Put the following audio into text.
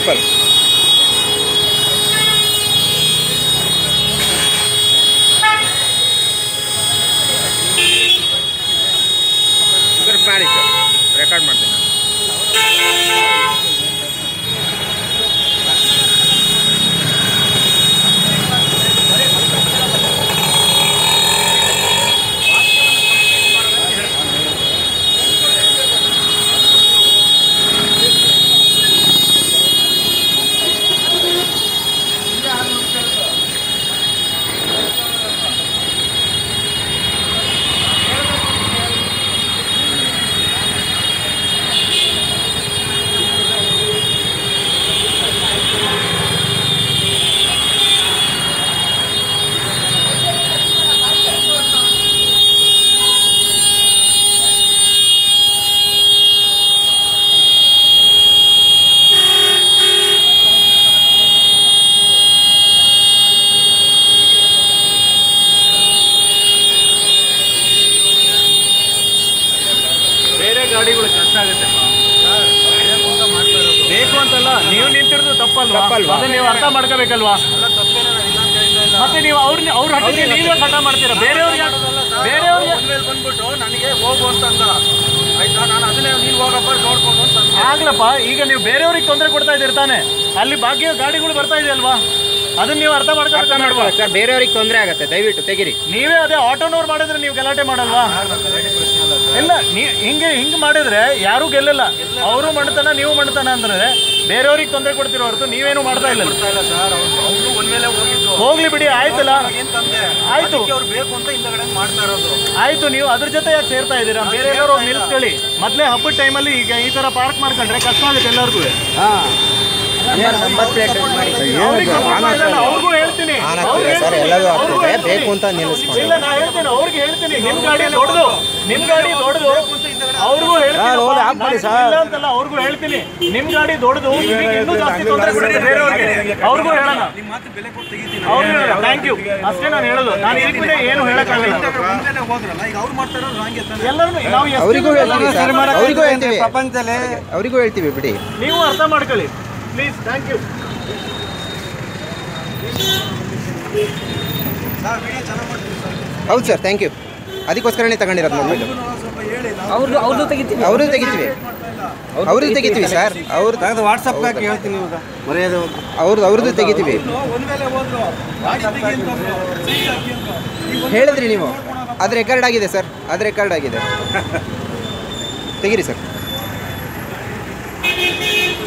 Simple sir ಮಾಡಿ sir record ಮಾಡ್ತೀನಿ ನಾನು ಬೇರೆ ಗಾಡಿಗಳು ಕಷ್ಟ ಆಗುತ್ತೆ ಬೇಕು ಅಂತಲ್ಲ ನೀವು ನಿಂತಿರೋದು ತಪ್ಪಲ್ವಾ ತಪ್ಪಲ್ವಾ? ಅದನ್ನ ನೀವು ಅರ್ಥ ಮಾಡ್ಕೋಬೇಕಲ್ವಾ ಮತ್ತೆ ನೀವು ಅವ್ರನ್ನ ಅವ್ರ ಹಟ್ಟಿಗೆ ನೀವೇ ಹಠ ಮಾಡ್ತೀರಾ ಬೇರೆಯವ್ರಿಗೆ ಬೇರೆಯವ್ರಿಗೆ ಮೇಲೆ ಬಂದ್ಬಿಟ್ಟು ನನಗೆ ಹೋಗು ಅಂತಂದ ಆಯ್ತಾ ನಾನು ಅದನ್ನೇ ನೀನು ಹೋಗಪ್ಪ ನೋಡ್ಕೊಂಡು ಅಂತ ಅಂದೆ. ಆಗ್ಲಪ್ಪ ಈಗ ನೀವು ಬೇರೆಯವ್ರಿಗೆ ತೊಂದರೆ ಕೊಡ್ತಾ ಇದ್ದೀರಿ ತಾನೆ ಅಲ್ಲಿ ಭಾಗ್ಯ ಗಾಡಿಗಳು ಬರ್ತಾ ಇದೆ ಅಲ್ವಾ ಅದನ್ನ ನೀವು ಅರ್ಥ ಅರ್ಥ ಮಾಡ್ಕೋಬೇಕು ಮಾಡ್ಬೋದು ಸರ್ ಬೇರೆಯವ್ರಿಗೆ ತೊಂದರೆ ಆಗುತ್ತೆ ದಯವಿಟ್ಟು ತೆಗಿರಿ ನೀವೇ ಅದೇ ಆಟೋನವ್ರು ಮಾಡಿದ್ರೆ ನೀವು ಗಲಾಟೆ ಮಾಡಲ್ವಾ ಇಲ್ಲ ನೀ ಹಿಂಗೆ ಹಿಂಗೆ ಮಾಡಿದ್ರೆ ಯಾರೂ ಗೆಲ್ಲಲ್ಲ ಅವರು ಮಾಡ್ತಾನ ನೀವು ಮಾಡ್ತಾನ ಅಂದ್ರೆ ಬೇರೆಯವ್ರಿಗೆ ತೊಂದರೆ ಕೊಡ್ತಿರೋ ಹೊರತು ನೀವೇನು ಮಾಡ್ತಾ ಇಲ್ಲ ಬರ್ತಾ ಇಲ್ಲ ಸರ್ ಅವರು ಒಂದ್ ಮೇಲೆ ಹೋಗಿದ್ದು ಹೋಗ್ಲಿ ಬಿಡಿ ಆಯ್ತಲ್ಲ ಏನ್ ತಂದೆ ಆಯ್ತು. ಅದಕ್ಕೆ ಅವ್ರು ಬೇಕು ಅಂತ ಹಿಂದಗಡೆ ಮಾಡ್ತಾ ಇರೋದು ಆಯ್ತು ನೀವು ಅದ್ರ ಜೊತೆ ಯಾಕೆ ಸೇರ್ತಾ ಇದ್ದೀರಾ ಬೇರೆ ಎಲ್ಲರೂ ಹೋಗಿ ನಿಲ್ಲಿಸ್ಕೊಳ್ಳಿ ಮೊದಲೇ ಹಬ್ಬದ ಟೈಮಲ್ಲಿ ಈಗ ಈ ತರ ಪಾರ್ಕ್ ಮಾಡ್ಕೊಂಡ್ರೆ ಕಷ್ಟ ಆಗುತ್ತೆ ಎಲ್ಲರಿಗೂ ನಂಬರ್ ಪ್ಲೇಟ್ ಮಾಡಿ ಅವ್ರಿಗೆ support ಮಾಡಲ್ಲ, ಅವ್ರಿಗೂ ಹೇಳ್ತೀನಿ ಆನ್ ಅವ್ರಿಗೆ ಆಗ್ತದೆ ಸರ್ ಹೇಳ್ತೀನಿ, ಎಲ್ಲದೂ ಅವ್ರಿಗೂ ಆಗ್ತದೆ ಹೇಳ್ತೀನಿ. ಬೇಕು ಅಂತ ನಿಲ್ಲಿಸ್ಕೊಂಡು ಇಲ್ಲ ನಾ ಹೇಳ್ತೀನಿ ಅವ್ರಿಗೆ ಹೇಳ್ತೀನಿ ನಿಮ್ ಗಾಡಿ ದೊಡ್ಡದು ನಿಮ್ ಗಾಡಿ ದೊಡ್ಡದು ಅವ್ರಿಗೂ ಹೇಳ್ತೀನಿ ಸರ್, ಹೋಗಿ ಹಾಕ್ಬಿಡಿ ಸರ್. ಇಲ್ಲ ಅಂತಲ್ಲ ಅವ್ರಿಗೂ ಹೇಳ್ತೀನಿ ನಿಮ್ ಗಾಡಿ ದೊಡ್ಡದು ನಿಮಗೆ ಇನ್ನೂ ಜಾಸ್ತಿ ತೊಂದರೆ ಕೊಡುತ್ತೆ ಬೇರೆಯವ್ರಿಗೆ ಅವ್ರಿಗೂ ಹೇಳೋಣ ನಿಮ್ಮ ಮಾತು ಬೆಲೆ ಕೊಟ್ಟು ತೆಗಿತೀನಿ ಅವ್ರಿಗೆ ಥ್ಯಾಂಕ್ ಯು ಅಷ್ಟೇ ನಾನು ಹೇಳೋದು ನಾನು ಇದಕ್ಕೆ ಮುಂದೆ ಏನು ಹೇಳಕ್ಕಾಗಲ್ಲ ಒಂದ್ ಮೇಲೆ ಹೋದ್ರಲ್ಲ ಈಗ ಅವ್ರು ಮಾಡ್ತಾ ಇರೋದು ಹಂಗೆ ತಾನೆ ಎಲ್ಲರೂ ನಾವು ಎಷ್ಟು ಅವರಿಗೂ ಹೇಳ್ತೀವಿ ಸರ್ ಅವರಿಗೂ ಹೇಳ್ತೀವಿ ಪ್ರಪಂಚದಲ್ಲಿ ಅವರಿಗೂ ಹೇಳ್ತೀವಿ ಬಿಡಿ ನೀವು ಅರ್ಥ ಮಾಡ್ಕೊಳ್ಳಿ please thank you sir video ಚೆನ್ನಾಗಿ ಮಾಡ್ತೀವಿ ಸರ್ ಹೌದು ಸರ್ ಥ್ಯಾಂಕ್ ಯು ಅದಕ್ಕೋಸ್ಕರನೇ ತಗೊಂಡಿರೋದು ಮೊಬೈಲು ಸ್ವಲ್ಪ ಹೇಳಿ ನಾವು ಅವ್ರದ್ದು ಅವ್ರದ್ದು ತೆಗಿತೀವಿ ಅವರು ತೆಗಿತೀವಿ ಅವ್ರದ್ದು ತೆಗಿತೀವಿ ಸರ್ ಅವ್ರ ತೆಗೆದು ವಾಟ್ಸಪ್ ಹಾಕಿ ಹೇಳ್ತೀನಿ ಇವಾಗ ಮರ್ಯಾದೆ ಹೋಗಿ ಅವ್ರದ್ದು ಅವ್ರದ್ದು ತೆಗಿತೀವಿ ಒಂದ್ ಮೇಲೆ ಹೋದ್ರು ಗಾಡಿ ತೆಗಿ ಅಂತಂದ್ರು, ಸೀಟ್ ಹಾಕಿ ಅಂತ. ಈಗ ಒಂದ್ ಹೇಳಿದ್ರಿ ನೀವು ಅದು ರೆಕಾರ್ಡ್ ಆಗಿದೆ ಸರ್ ಅದು ರೆಕಾರ್ಡ್ ಆಗಿದೆ ತೆಗಿರಿ ಸರ್